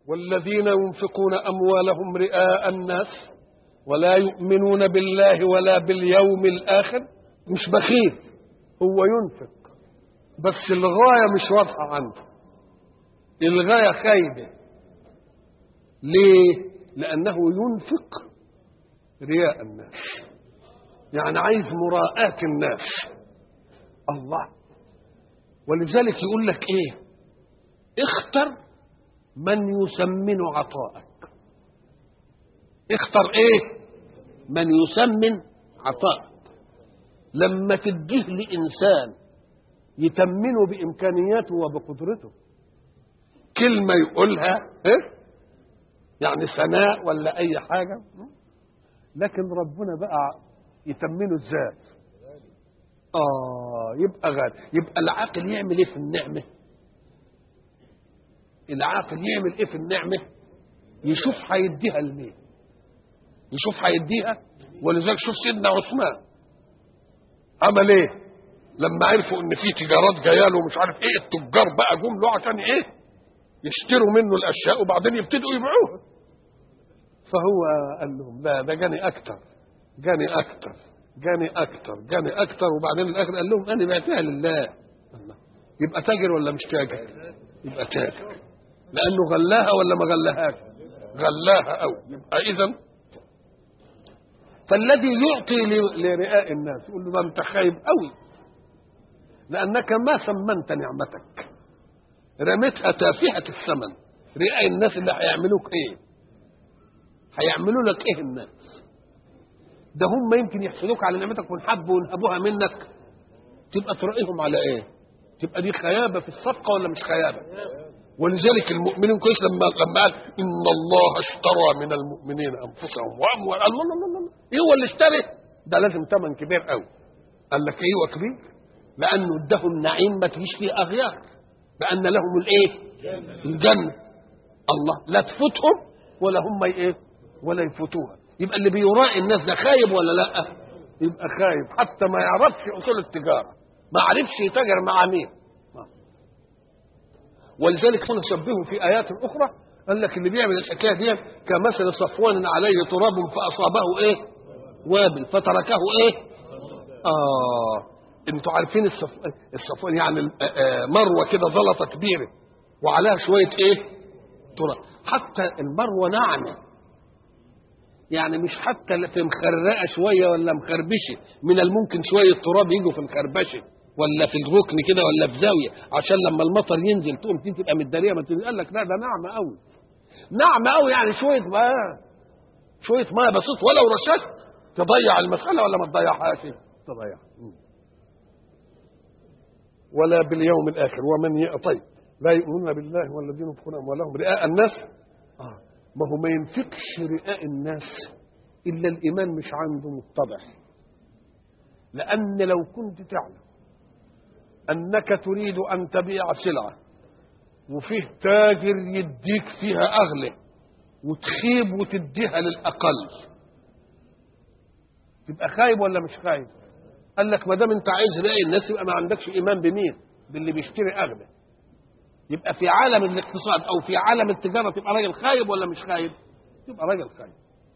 والذين ينفقون أموالهم رئاء الناس ولا يؤمنون بالله ولا باليوم الآخر مش بخيل هو ينفق بس الغاية مش واضحة عنده الغاية خايبة ليه؟ لأنه ينفق رياء الناس يعني عايز مراءاة الناس الله ولذلك يقول لك ايه اختر من يسمن عطاءك اختر ايه من يسمن عطاءك لما تديه لإنسان يتمنه بإمكانياته وبقدرته كلمة يقولها إيه؟ يعني ثناء ولا أي حاجة لكن ربنا بقى يتمنه ازاي اه يبقى غالي يبقى العاقل يعمل ايه في النعمه العاقل يعمل ايه في النعمه يشوف هيديها لمين يشوف هيديها ولذلك شوف سيدنا عثمان عمل ايه لما عرفوا ان في تجارات جايه له مش عارف ايه التجار بقى جم له عشان ايه يشتروا منه الاشياء وبعدين يبتدوا يبيعوها فهو قال لهم لا ده جاني اكتر جاني اكتر جاني اكتر جاني اكتر وبعدين الاخر قال لهم انا بعتها لله الله يبقى تاجر ولا مش تاجر يبقى تاجر لانه غلاها ولا ما غلاهاش غلاها او يبقى اذا فالذي يعطي ل- لرئاء الناس يقول له ده انت خايب قوي لانك ما ثمنت نعمتك رميتها تافهه الثمن رئاء الناس اللي هيعملوك ايه هيعملوا لك ايه الناس ده هم يمكن يحسدوك على نعمتك وينحبوا وينهبوها منك تبقى ترائيهم على ايه تبقى دي خيابه في الصفقه ولا مش خيابه ولذلك المؤمنين كويس لما لما قال ان الله اشترى من المؤمنين انفسهم واموالهم الله الله الله الله ايه هو اللي اشترى ده لازم ثمن كبير قوي قال لك ايوه كبير لانه ادهم نعيم ما تجيش فيه اغيار بان لهم الايه الجنه الله لا تفوتهم ولا هم ايه ولا يفوتوها يبقى اللي بيراعي الناس ده خايب ولا لا يبقى خايب حتى ما يعرفش اصول التجاره ما عرفش يتاجر مع مين ولذلك هنا شبهوا في ايات اخرى قال لك اللي بيعمل الحكايه دي كمثل صفوان عليه تراب فاصابه ايه وابل فتركه ايه اه انتوا عارفين الصف... الصفوان يعني ال- آه، مروه كده زلطه كبيره وعليها شويه ايه تراب حتى المروه ناعمه يعني مش حتى اللي في مخرقه شويه ولا مخربشه من الممكن شويه تراب يجوا في الخربشه ولا في الركن كده ولا في زاويه عشان لما المطر ينزل تقوم دي تبقى متداريه ما تنزل. قال لك لا ده ناعمه قوي ناعمه قوي يعني شويه ماء شويه ماء بسيط ولو رششت تضيع المساله ولا ما تضيعهاش تضيع ولا باليوم الاخر ومن ي... طيب لا يؤمنون بالله والذين ينفقون اموالهم رئاء الناس آه. ما هو ما ينفقش رئاء الناس الا الايمان مش عنده متضح لان لو كنت تعلم انك تريد ان تبيع سلعه وفيه تاجر يديك فيها اغلى وتخيب وتديها للاقل تبقى خايب ولا مش خايب قال لك ما دام انت عايز رأي الناس يبقى ما عندكش ايمان بمين باللي بيشتري اغلى يبقى في عالم الاقتصاد او في عالم التجاره تبقى راجل خايب ولا مش خايب تبقى راجل خايب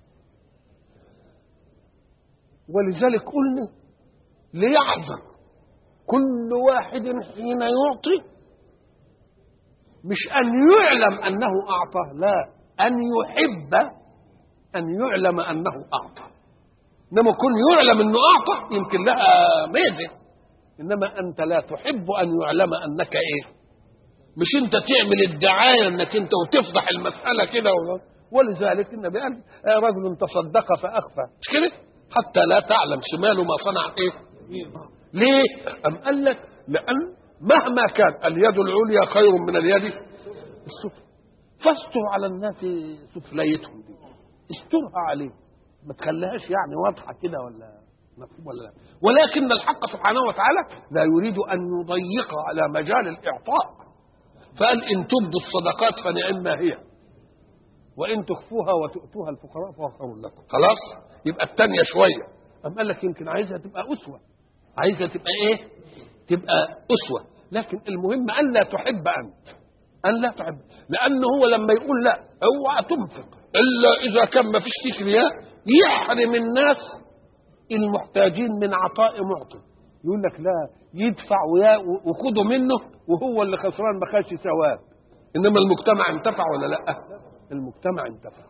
ولذلك قلنا ليحذر كل واحد حين يعطي مش ان يعلم انه اعطى لا ان يحب ان يعلم انه اعطى انما كن يعلم انه اعطى يمكن لها ميزه انما انت لا تحب ان يعلم انك ايه مش انت تعمل الدعايه انك انت وتفضح المساله كده و- ولذلك النبي قال آه رجل تصدق فاخفى مش كده حتى لا تعلم شماله ما صنع ايه ليه ام قال لك لان مهما كان اليد العليا خير من اليد السفلى فاستر على الناس سفليتهم دي استرها عليهم ما تخليهاش يعني واضحه كده ولا مفهوم ولا لا ولكن الحق سبحانه وتعالى لا يريد ان يضيق على مجال الاعطاء فقال ان تبدوا الصدقات فنعما هي وان تخفوها وتؤتوها الفقراء فهو خير لكم خلاص يبقى الثانيه شويه أم قال لك يمكن عايزها تبقى اسوه عايزها تبقى ايه تبقى اسوه لكن المهم ان لا تحب انت ان لا تحب لانه هو لما يقول لا اوعى تنفق الا اذا كان ما فيش فيك رياء يحرم الناس المحتاجين من عطاء معطي يقول لك لا يدفع ويا- وخده منه وهو اللي خسران ما خدش ثواب انما المجتمع انتفع ولا لا المجتمع انتفع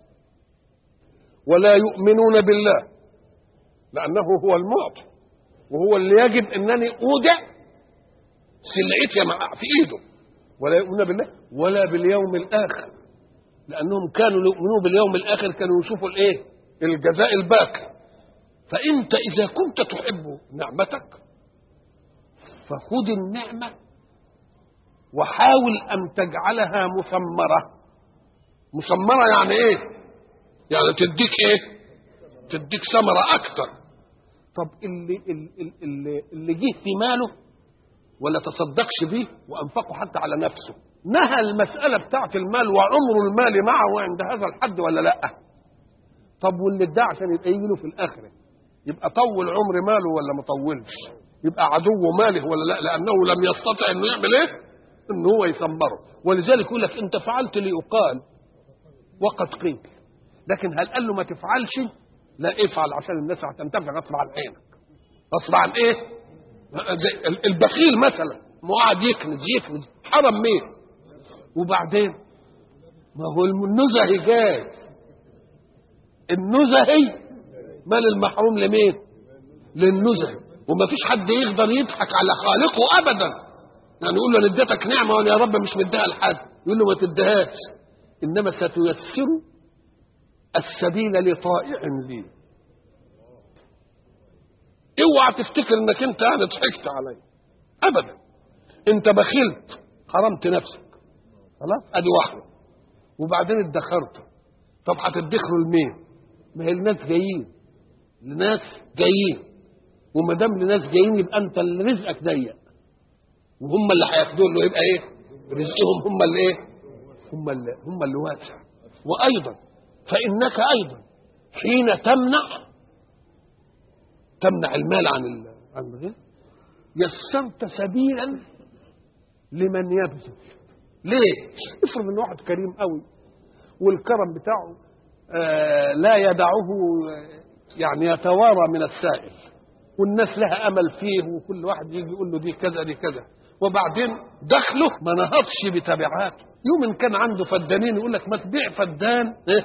ولا يؤمنون بالله لانه هو المعطي وهو اللي يجب انني اودع سلعتي مع- في ايده ولا يؤمنون بالله ولا باليوم الاخر لانهم كانوا يؤمنون باليوم الاخر كانوا يشوفوا الايه الجزاء الباقي فانت اذا كنت تحب نعمتك فخذ النعمه وحاول ان تجعلها مثمره مثمره يعني ايه يعني تديك ايه تديك ثمره اكتر طب اللي اللي اللي, اللي جه في ماله ولا تصدقش به وانفقه حتى على نفسه نهى المساله بتاعت المال وعمر المال معه عند هذا الحد ولا لا طب واللي ادعى عشان يبقى يجي له في الاخره يبقى طول عمر ماله ولا ما طولش يبقى عدو ماله ولا لا لانه لم يستطع انه يعمل ايه ان هو يثمره ولذلك يقول لك انت فعلت ليقال وقد قيل لكن هل قال له ما تفعلش لا افعل عشان الناس هتنتفع غصب عن عينك غصب عن ايه زي ال- البخيل مثلا ما قاعد يكنز يكنز حرم مين وبعدين ما هو النزهي جاي النزهي مال المحروم لمين للنزهي وما فيش حد يقدر يضحك على خالقه ابدا يعني يقول له انا اديتك نعمه وانا يا رب مش مديها لحد يقول له ما تديهاش انما ستيسر السبيل لطائع لي اوعى تفتكر انك انت يعني ضحكت علي ابدا انت بخلت حرمت نفسك خلاص ادي واحده وبعدين ادخرت طب هتدخروا لمين ما هي الناس جايين لناس جايين وما دام لناس جايين يبقى انت اللي رزقك ضيق وهم اللي هياخدوه له يبقى ايه رزقهم هم اللي ايه هم اللي هم اللي واسع وايضا فانك ايضا حين تمنع تمنع المال عن ال- عن الغير يسرت سبيلا لمن يبذل ليه افرض ان واحد كريم قوي والكرم بتاعه آه لا يدعه آه، يعني يتوارى من السائل والناس لها امل فيه وكل واحد يجي يقول له دي كذا دي كذا وبعدين دخله ما نهضش بتبعاته يوم إن كان عنده فدانين يقول لك ما تبيع فدان ايه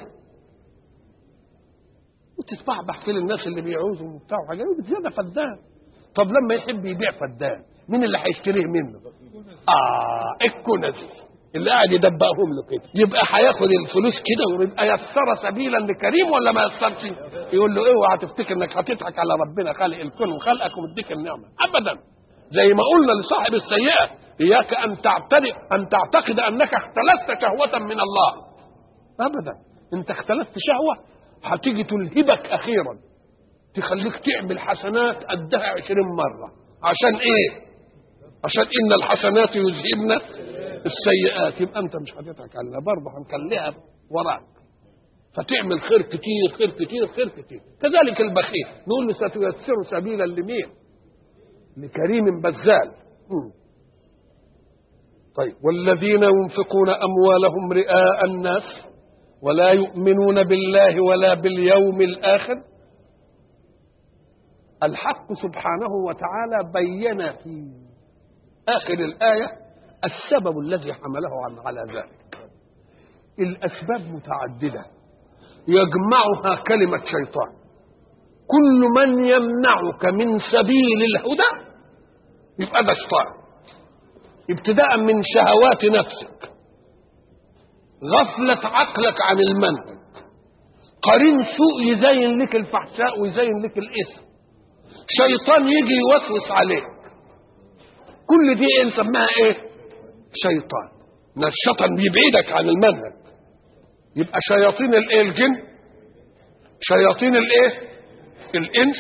وتتبعبع في الناس اللي بيعوزوا وبتاع وحاجات بزياده فدان طب لما يحب يبيع فدان مين اللي هيشتريه منه؟ اه الكنز اللي قاعد يدبقهم له كده يبقى هياخد الفلوس كده ويبقى يسر سبيلا لكريم ولا ما يسرش؟ يقول له اوعى تفتكر انك هتضحك على ربنا خالق الكون وخلقك ومديك النعمه ابدا زي ما قلنا لصاحب السيئه اياك ان تعترف ان تعتقد انك اختلفت شهوه من الله ابدا انت اختلفت شهوه هتيجي تلهبك اخيرا تخليك تعمل حسنات قدها عشرين مرة عشان ايه عشان ان الحسنات يذهبن السيئات يبقى انت مش هتضحك علينا برضه هنخليها وراك فتعمل خير كتير خير كتير خير كتير كذلك البخيل نقول له ستيسر سبيلا لمين لكريم بذال مم. طيب والذين ينفقون اموالهم رئاء الناس ولا يؤمنون بالله ولا باليوم الاخر الحق سبحانه وتعالى بين في اخر الايه السبب الذي حمله عن على ذلك الاسباب متعدده يجمعها كلمه شيطان كل من يمنعك من سبيل الهدى يبقى ده شيطان ابتداء من شهوات نفسك غفلة عقلك عن المنهج قرين سوء يزين لك الفحشاء ويزين لك الاسم شيطان يجي يوسوس عليك كل دي ايه نسميها ايه شيطان ان الشيطان بيبعدك عن المنهج يبقى شياطين الايه الجن شياطين الايه الانس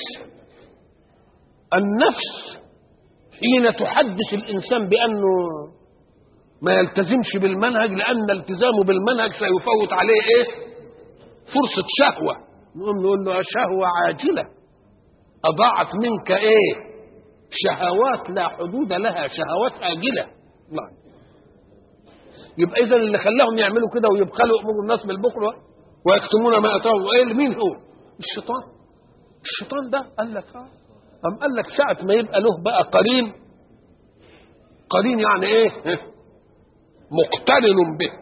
النفس حين تحدث الانسان بانه ما يلتزمش بالمنهج لان التزامه بالمنهج سيفوت عليه ايه فرصه شهوه نقوم نقول له شهوه عاجله اضاعت منك ايه شهوات لا حدود لها شهوات آجلة نعم يبقى اذا اللي خلاهم يعملوا كده ويبخلوا امور الناس بالبخل ويكتمون ما اتاهم ايه مين هو؟ الشيطان الشيطان ده قال لك اه قام قال لك ساعة ما يبقى له بقى قرين قرين يعني ايه؟ مقترن به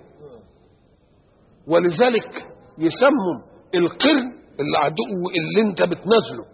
ولذلك يسموا القرن العدو اللي انت بتنزله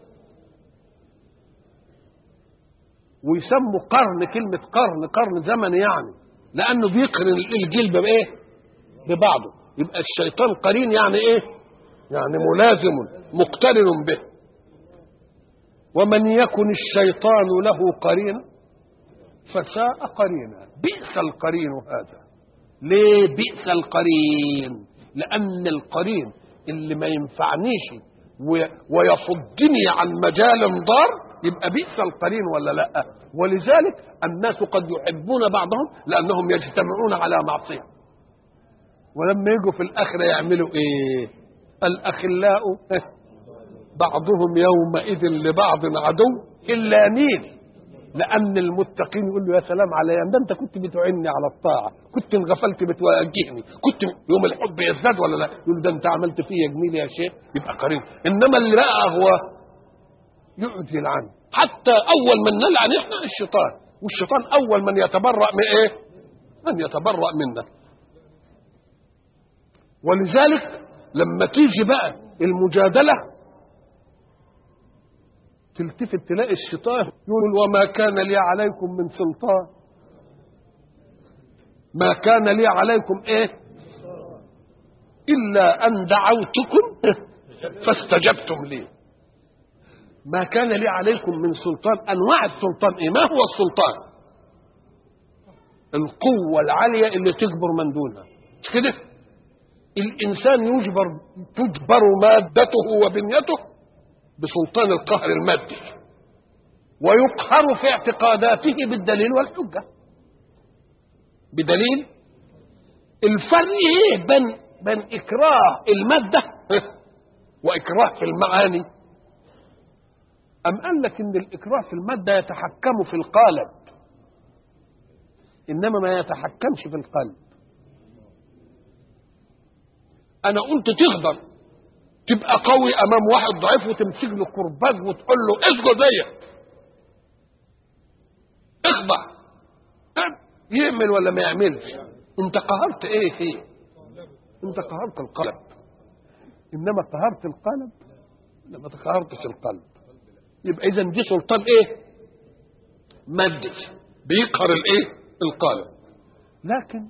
ويسموا قرن كلمة قرن قرن زمني يعني لأنه بيقرن الجلب بإيه؟ ببعضه يبقى الشيطان قرين يعني إيه؟ يعني ملازم مقترن به ومن يكن الشيطان له قرينا فساء قرينا بئس القرين هذا ليه بئس القرين لأن القرين اللي ما ينفعنيش ويصدني عن مجال ضار يبقى بئس القرين ولا لا ولذلك الناس قد يحبون بعضهم لانهم يجتمعون على معصيه ولما يجوا في الاخره يعملوا ايه الاخلاء بعضهم يومئذ لبعض عدو الا مين لان المتقين يقول له يا سلام على ده انت كنت بتعني على الطاعه كنت انغفلت بتوجهني كنت يوم الحب يزداد ولا لا يقول ده انت عملت فيا جميل يا شيخ يبقى قريب انما اللي بقى هو يقعد يلعن حتى اول من نلعن احنا الشيطان والشيطان اول من يتبرأ من ايه من يتبرأ منا ولذلك لما تيجي بقى المجادله تلتفت تلاقي الشيطان يقول وما كان لي عليكم من سلطان ما كان لي عليكم ايه الا ان دعوتكم فاستجبتم لي ما كان لي عليكم من سلطان انواع السلطان ايه ما هو السلطان القوة العالية اللي تجبر من دونها مش كده الإنسان يجبر تجبر مادته وبنيته بسلطان القهر المادي ويقهر في اعتقاداته بالدليل والحجة بدليل الفرق ايه بين بين إكراه المادة وإكراه في المعاني أم قال لك إن الإكراه في المادة يتحكم في القالب إنما ما يتحكمش في القلب أنا قلت تغدر تبقى قوي أمام واحد ضعيف وتمسك له كرباج وتقول له اسجد زيك اخضع يعمل ولا ما يعملش انت قهرت ايه فيه انت قهرت القلب انما قهرت القلب لما قهرتش القلب يبقى اذا دي سلطان ايه مادي بيقهر الايه القالب لكن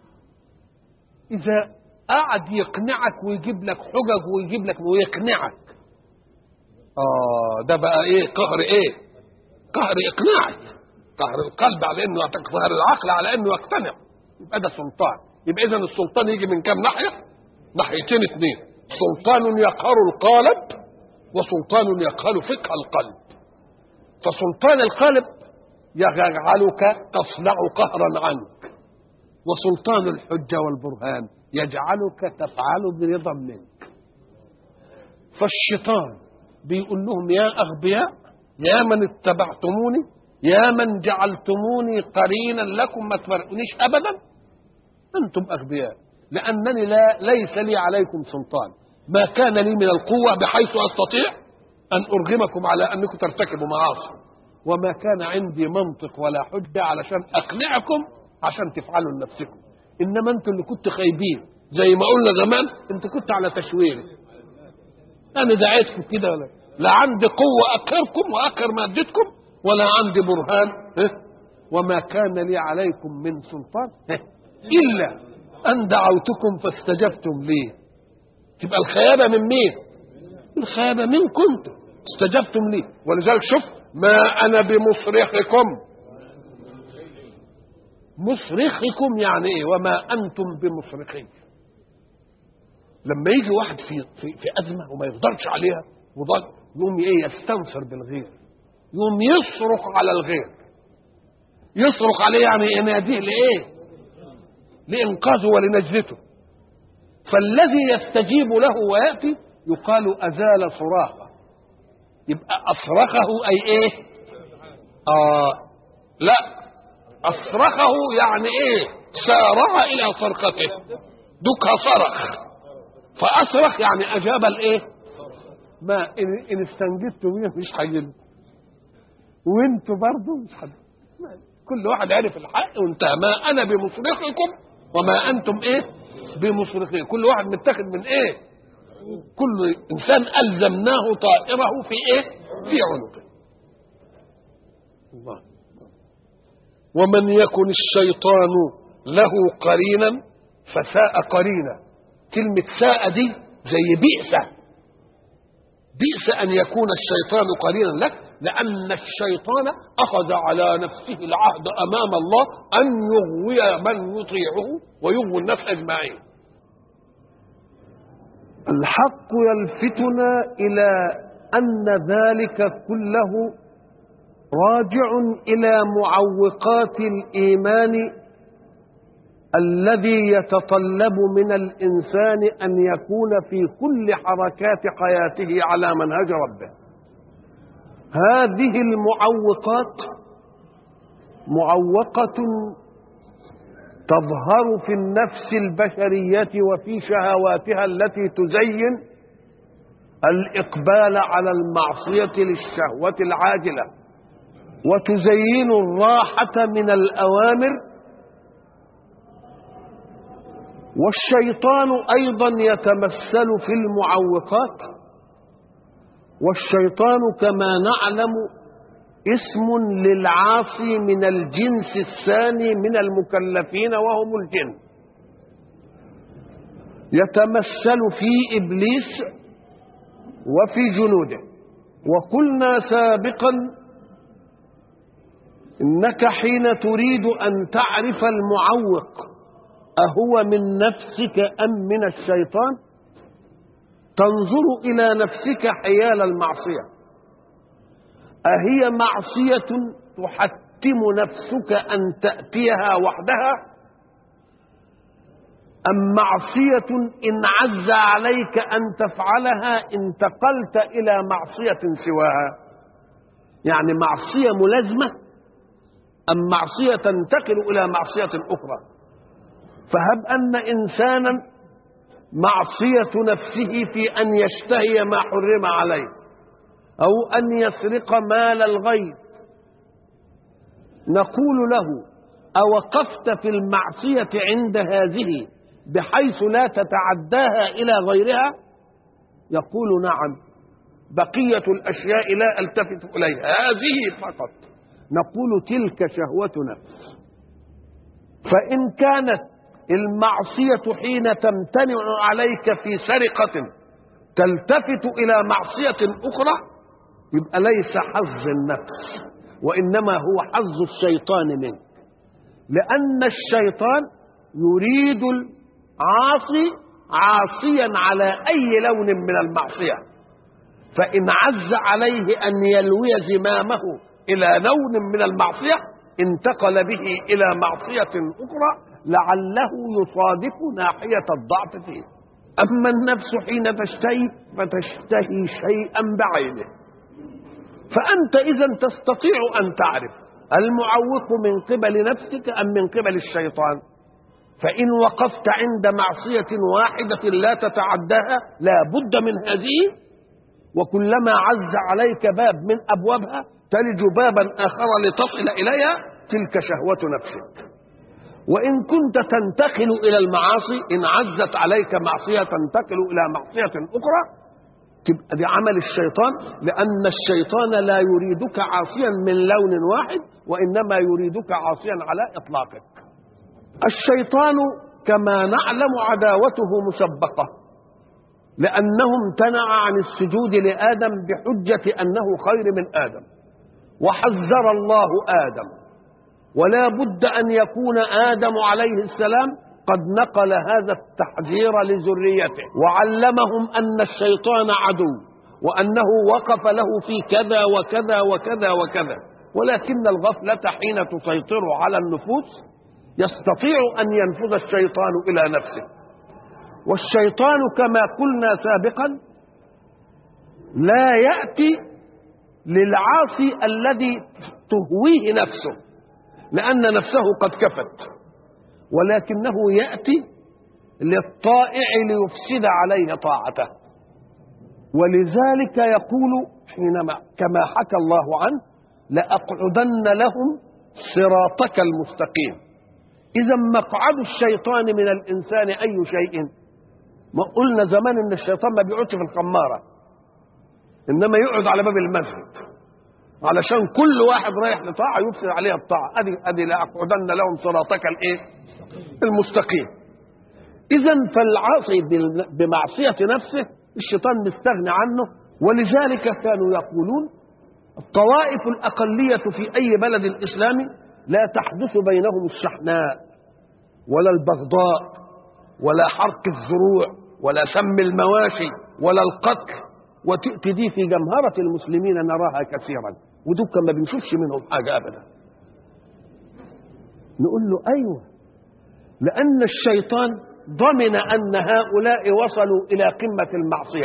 اذا قعد يقنعك ويجيب لك حجج ويجيب لك ويقنعك اه ده بقى ايه قهر ايه قهر اقناعي قهر القلب على انه قهر العقل على انه يقتنع يبقى ده سلطان يبقى اذا السلطان يجي من كام ناحيه ناحيتين اثنين سلطان يقهر القالب وسلطان يقهر فقه القلب فسلطان القلب يجعلك تصنع قهرا عنك وسلطان الحجة والبرهان يجعلك تفعل برضا منك فالشيطان بيقول لهم يا أغبياء يا من اتبعتموني يا من جعلتموني قرينا لكم ما تفرقونيش أبدا أنتم أغبياء لأنني لا ليس لي عليكم سلطان ما كان لي من القوة بحيث أستطيع أن أرغمكم على أنكم ترتكبوا معاصي وما كان عندي منطق ولا حجة علشان أقنعكم عشان تفعلوا لنفسكم إنما أنتوا اللي كنتوا خايبين زي ما قلنا زمان أنت كنت على تشويري أنا دعيتكم كده ولا لا عندي قوة أقهركم وأقهر مادتكم ولا عندي برهان اه؟ وما كان لي عليكم من سلطان اه؟ إلا أن دعوتكم فاستجبتم لي تبقى الخيابة من مين؟ الخيابة من كنتم استجبتم لي ولذلك شوف ما أنا بمصرخكم مصرخكم يعني إيه وما أنتم بمصرخي لما يجي واحد في في, في أزمة وما يقدرش عليها وضل يقوم إيه يستنصر بالغير يقوم يصرخ على الغير يصرخ عليه يعني يناديه لإيه لإنقاذه ولنجدته فالذي يستجيب له ويأتي يقال أزال صراخه يبقى أصرخه أي إيه؟ آه لا أصرخه يعني إيه؟ سارع الى صرخته دكها صرخ فاصرخ يعني اجاب الايه ما ان, إن استنجدتوا بيه مش هجيب وانتوا برضه مش حد كل واحد عرف الحق وانتهى ما انا بمصرخكم وما انتم ايه بمصرخين كل واحد متاخد من ايه كل انسان الزمناه طائره في ايه في عنقه الله ومن يكن الشيطان له قرينا فساء قرينا كلمة ساء دي زي بئس بئس أن يكون الشيطان قرينا لك لأن الشيطان أخذ على نفسه العهد أمام الله أن يغوي من يطيعه ويغوي الناس أجمعين الحق يلفتنا إلى أن ذلك كله راجع إلى معوقات الإيمان الذي يتطلب من الإنسان أن يكون في كل حركات حياته على منهج ربه هذه المعوقات معوقة تظهر في النفس البشرية وفي شهواتها التي تزين الإقبال على المعصية للشهوة العاجلة وتزين الراحة من الأوامر والشيطان ايضا يتمثل في المعوقات والشيطان كما نعلم اسم للعاصي من الجنس الثاني من المكلفين وهم الجن يتمثل في ابليس وفي جنوده وقلنا سابقا انك حين تريد ان تعرف المعوق أهو من نفسك أم من الشيطان تنظر إلى نفسك حيال المعصية أهي معصية تحتم نفسك أن تأتيها وحدها أم معصية إن عز عليك أن تفعلها انتقلت إلى معصية سواها يعني معصية ملازمة أم معصية تنتقل إلى معصية أخرى فهب أن إنسانا معصية نفسه في أن يشتهي ما حرم عليه أو أن يسرق مال الغير نقول له أوقفت في المعصية عند هذه بحيث لا تتعداها إلى غيرها يقول نعم بقية الأشياء لا ألتفت إليها هذه فقط نقول تلك شهوة نفس فإن كانت المعصية حين تمتنع عليك في سرقة تلتفت إلى معصية أخرى يبقى ليس حظ النفس وإنما هو حظ الشيطان منك لأن الشيطان يريد العاصي عاصيا على أي لون من المعصية فإن عز عليه أن يلوي زمامه إلى لون من المعصية انتقل به إلى معصية أخرى لعله يصادف ناحية الضعف فيه أما النفس حين تشتهي فتشتهي شيئا بعينه فأنت إذا تستطيع أن تعرف المعوق من قبل نفسك أم من قبل الشيطان فإن وقفت عند معصية واحدة لا تتعداها لا بد من هذه وكلما عز عليك باب من أبوابها تلج بابا آخر لتصل إليها تلك شهوة نفسك وإن كنت تنتقل إلى المعاصي إن عزت عليك معصية تنتقل إلى معصية أخرى تبقى دي عمل الشيطان لأن الشيطان لا يريدك عاصيا من لون واحد وإنما يريدك عاصيا على إطلاقك الشيطان كما نعلم عداوته مسبقة لأنه امتنع عن السجود لآدم بحجة أنه خير من آدم وحذر الله آدم ولا بد أن يكون آدم عليه السلام قد نقل هذا التحذير لذريته وعلمهم أن الشيطان عدو وأنه وقف له في كذا وكذا وكذا وكذا ولكن الغفلة حين تسيطر على النفوس يستطيع أن ينفذ الشيطان إلى نفسه والشيطان كما قلنا سابقا لا يأتي للعاصي الذي تهويه نفسه لأن نفسه قد كفت ولكنه يأتي للطائع ليفسد عليه طاعته ولذلك يقول حينما كما حكى الله عنه لأقعدن لهم صراطك المستقيم إذا مقعد الشيطان من الإنسان أي شيء ما قلنا زمان إن الشيطان ما بيقعدش في الخمارة إنما يقعد على باب المسجد علشان كل واحد رايح لطاعة يفسد عليها الطاعة أدي أدي لأقعدن لهم صراطك الإيه؟ المستقيم إذا فالعاصي بمعصية نفسه الشيطان مستغني عنه ولذلك كانوا يقولون الطوائف الأقلية في أي بلد إسلامي لا تحدث بينهم الشحناء ولا البغضاء ولا حرق الزروع ولا سم المواشي ولا القتل وتأتي دي في جمهرة المسلمين نراها كثيرا ودول ما بنشوفش منهم حاجة أبدا نقول له أيوة لأن الشيطان ضمن أن هؤلاء وصلوا إلى قمة المعصية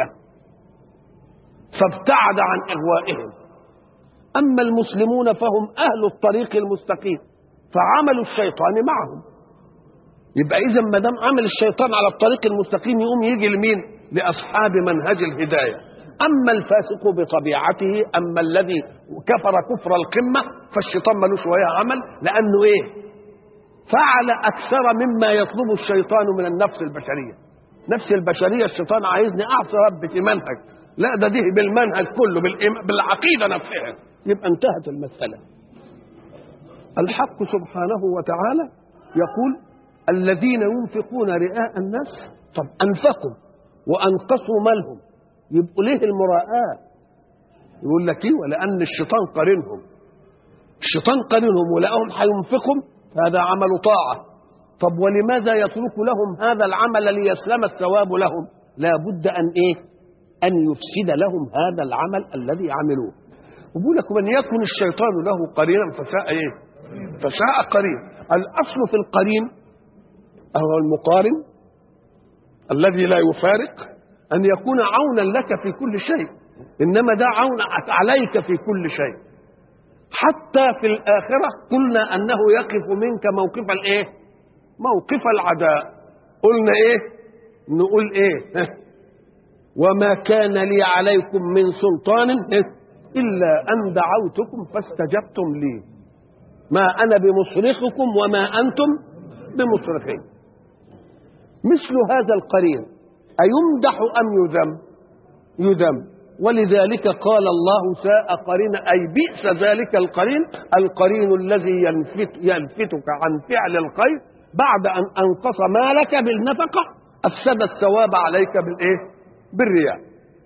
فابتعد عن إغوائهم أما المسلمون فهم أهل الطريق المستقيم فعمل الشيطان معهم يبقى إذا ما دام عمل الشيطان على الطريق المستقيم يقوم يجي لمين؟ لأصحاب منهج الهداية أما الفاسق بطبيعته أما الذي كفر كفر القمة فالشيطان ملوش وياه عمل لأنه إيه؟ فعل أكثر مما يطلب الشيطان من النفس البشرية نفس البشرية الشيطان عايزني أعصى ربة منهج لا ده ده بالمنهج كله بالعقيدة نفسها يبقى انتهت المسألة الحق سبحانه وتعالى يقول الذين ينفقون رئاء الناس طب أنفقوا وأنقصوا مالهم يبقوا ليه المراءة يقول لك ايه ولأن الشيطان قارنهم الشيطان قارنهم ولقاهم هينفقهم هذا عمل طاعة طب ولماذا يترك لهم هذا العمل ليسلم الثواب لهم لا بد أن إيه أن يفسد لهم هذا العمل الذي عملوه وبقول لك من يكن الشيطان له قرينا فساء إيه فساء قرين الأصل في القرين هو المقارن الذي لا يفارق أن يكون عونا لك في كل شيء إنما ده عون عليك في كل شيء حتى في الآخرة قلنا أنه يقف منك موقف الإيه؟ موقف العداء قلنا إيه؟ نقول إيه؟ وما كان لي عليكم من سلطان إلا أن دعوتكم فاستجبتم لي ما أنا بمصرخكم وما أنتم بمصرخين مثل هذا القرين أيمدح أم يذم يذم ولذلك قال الله ساء قرين أي بئس ذلك القرين القرين الذي ينفت يلفتك عن فعل الخير بعد أن أنقص مالك بالنفقة أفسد الثواب عليك بالإيه؟ بالرياء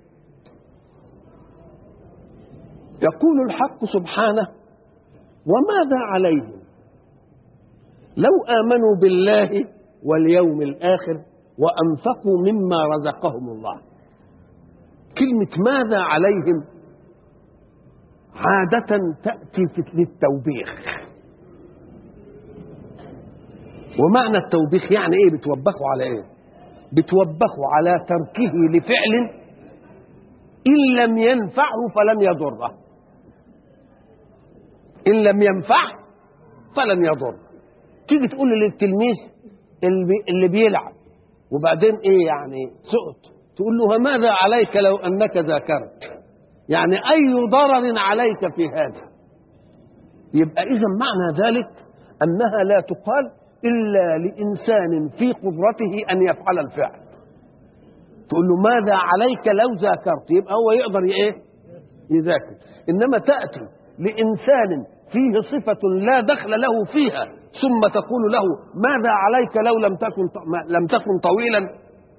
يقول الحق سبحانه وماذا عليهم لو آمنوا بالله واليوم الآخر وأنفقوا مما رزقهم الله كلمة ماذا عليهم عادة تأتي للتوبيخ ومعنى التوبيخ يعني ايه بتوبخوا على ايه بتوبخوا على تركه لفعل ان لم ينفعه فلن يضره ان لم ينفعه فلن يضر تيجي تقول للتلميذ اللي بيلعب وبعدين ايه يعني سقط تقول له ماذا عليك لو انك ذاكرت يعني اي ضرر عليك في هذا يبقى اذا معنى ذلك انها لا تقال الا لانسان في قدرته ان يفعل الفعل تقول له ماذا عليك لو ذاكرت يبقى هو يقدر ايه يذاكر انما تاتي لانسان فيه صفة لا دخل له فيها ثم تقول له ماذا عليك لو لم تكن لم تكن طويلا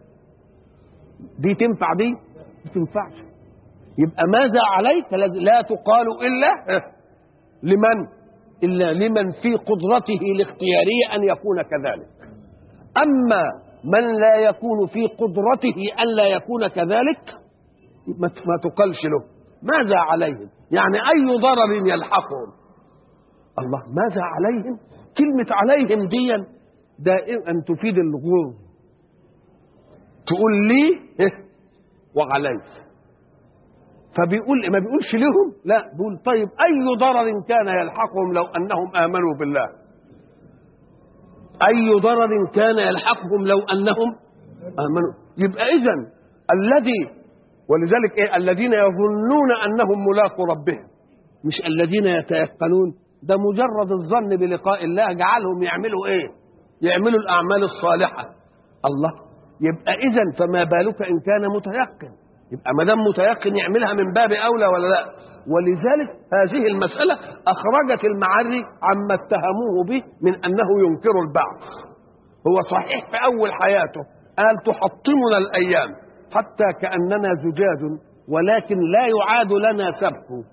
دي تنفع دي ما تنفعش يبقى ماذا عليك لا تقال الا لمن الا لمن في قدرته الاختياريه ان يكون كذلك اما من لا يكون في قدرته ان لا يكون كذلك ما تقالش له ماذا عليهم يعني اي ضرر يلحقهم الله ماذا عليهم كلمه عليهم دي دائما تفيد الغرور تقول لي إيه وعلي فبيقول ما بيقولش لهم لا بيقول طيب اي ضرر كان يلحقهم لو انهم امنوا بالله أي ضرر كان يلحقهم لو أنهم آمنوا يبقى إذا الذي ولذلك إيه الذين يظنون أنهم ملاقوا ربهم مش الذين يتيقنون ده مجرد الظن بلقاء الله جعلهم يعملوا إيه يعملوا الأعمال الصالحة الله يبقى إذا فما بالك إن كان متيقن يبقى ما دام متيقن يعملها من باب أولى ولا لا ولذلك هذه المسألة أخرجت المعري عما اتهموه به من أنه ينكر البعث هو صحيح في أول حياته قال تحطمنا الأيام حتى كأننا زجاج ولكن لا يعاد لنا سبك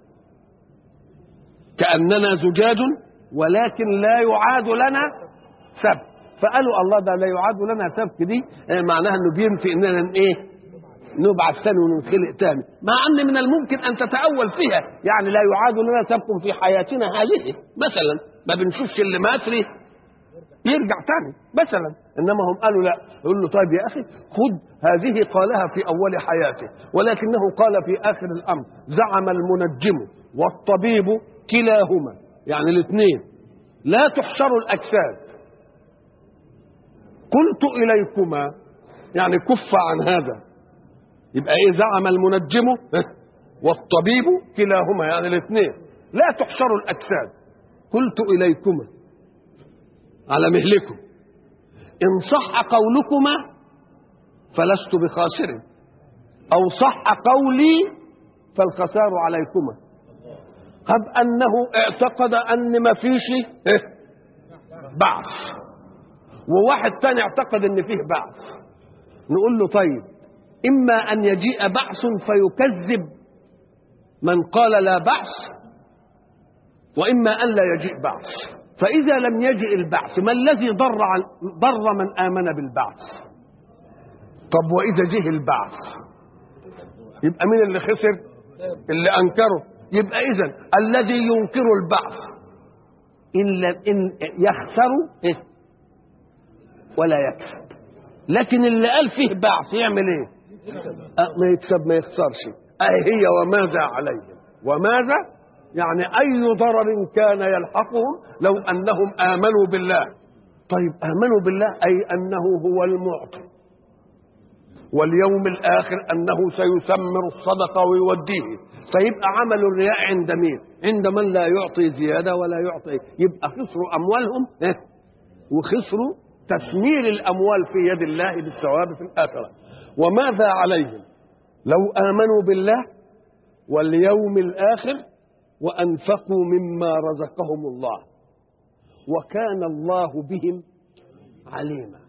كأننا زجاج ولكن لا يعاد لنا سبك فقالوا الله ده لا يعاد لنا سبك دي معناها انه بينفي اننا ايه نبعث ثاني وننخلق ثاني مع ان من الممكن ان تتاول فيها يعني لا يعاد لنا سبق في حياتنا هذه مثلا ما بنشوفش اللي مات ليه يرجع ثاني مثلا انما هم قالوا لا يقول له طيب يا اخي خذ هذه قالها في اول حياته ولكنه قال في اخر الامر زعم المنجم والطبيب كلاهما يعني الاثنين لا تحشر الاجساد قلت اليكما يعني كف عن هذا يبقى ايه زعم المنجم والطبيب كلاهما يعني الاثنين لا تحشر الاجساد قلت اليكما على مهلكم ان صح قولكما فلست بخاسر او صح قولي فالخسار عليكما قد انه اعتقد ان ما فيش بعث وواحد تاني اعتقد ان فيه بعث نقول له طيب إما أن يجيء بعث فيكذب من قال لا بعث وإما أن لا يجيء بعث فإذا لم يجئ البعث ما الذي ضر عن ضر من آمن بالبعث طب وإذا جه البعث يبقى مين اللي خسر اللي أنكره يبقى إذا الذي ينكر البعث إن, إن يخسر إيه؟ ولا يكسب لكن اللي قال فيه بعث يعمل ايه ما يكسب ما يخسرش أي هي وماذا عليهم وماذا يعني أي ضرر كان يلحقهم لو أنهم آمنوا بالله طيب آمنوا بالله أي أنه هو المعطي واليوم الآخر أنه سيثمر الصدقة ويوديه فيبقى عمل الرياء عند مين عند من لا يعطي زيادة ولا يعطي يبقى خسروا أموالهم وخسروا تثمير الأموال في يد الله بالثواب في الآخرة وماذا عليهم لو آمنوا بالله واليوم الآخر وأنفقوا مما رزقهم الله وكان الله بهم عليما